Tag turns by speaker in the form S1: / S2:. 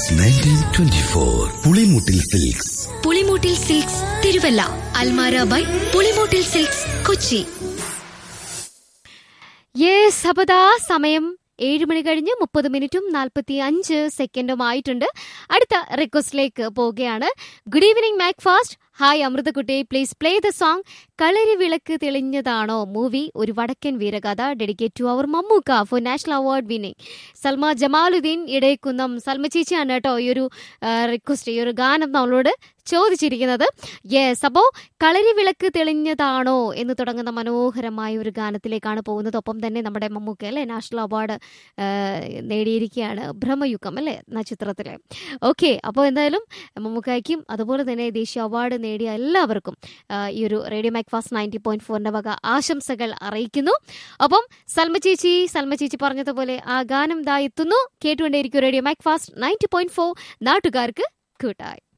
S1: nineteen twenty four Pulimoottil silks
S2: Pulimoottil silks Thiruvalla Almara by Pulimoottil silks Kochi
S3: yes അപ്പതാ സമയം ഏഴ് മണി കഴിഞ്ഞ് മുപ്പത് മിനിറ്റും നാൽപ്പത്തി അഞ്ച് സെക്കൻഡും ആയിട്ടുണ്ട് അടുത്ത റിക്വസ്റ്റിലേക്ക് പോവുകയാണ് good evening Mac fast hi അമൃതക്കുട്ടി പ്ലീസ് പ്ലേ ദ സോങ് കളരി വിളക്ക് തെളിഞ്ഞതാണോ movie Oru Vadakkan Veeragatha dedicate to our Mammookka for national award winning Salma Jamaluddin Idayakunnam Salma ചേച്ചിയാണ് കേട്ടോ ഈ ഒരു റിക്വസ്റ്റ് ഈ ഒരു ഗാനം നമ്മളോട് ചോദിച്ചിരിക്കുന്നത് യെസ് അപ്പോൾ കളരി വിളക്ക് തെളിഞ്ഞതാണോ എന്ന് തുടങ്ങുന്ന മനോഹരമായ ഒരു ഗാനത്തിലേക്കാണ് പോകുന്നത് ഒപ്പം തന്നെ നമ്മുടെ മമ്മൂക്ക അല്ലേ നാഷണൽ അവാർഡ് നേടിയിരിക്കുകയാണ് ഭ്രമയുഗം അല്ലേ എന്ന ചിത്രത്തിലെ ഓക്കെ അപ്പോൾ എന്തായാലും മമ്മൂക്കായ്ക്കും അതുപോലെ തന്നെ ദേശീയ അവാർഡ് നേടിയ എല്ലാവർക്കും ആ, ഈ ഒരു radio Mac fast ninety point ഫോറിന്റെ വക ആശംസകൾ അറിയിക്കുന്നു അപ്പം സൽമ ചേച്ചി സൽമ ചേച്ചി പറഞ്ഞതുപോലെ ആ ഗാനം ദാ എത്തുന്നു കേട്ടുകൊണ്ടേയിരിക്കും radio Mac fast ninety point four നാട്ടുകാർക്ക് കൂട്ടായി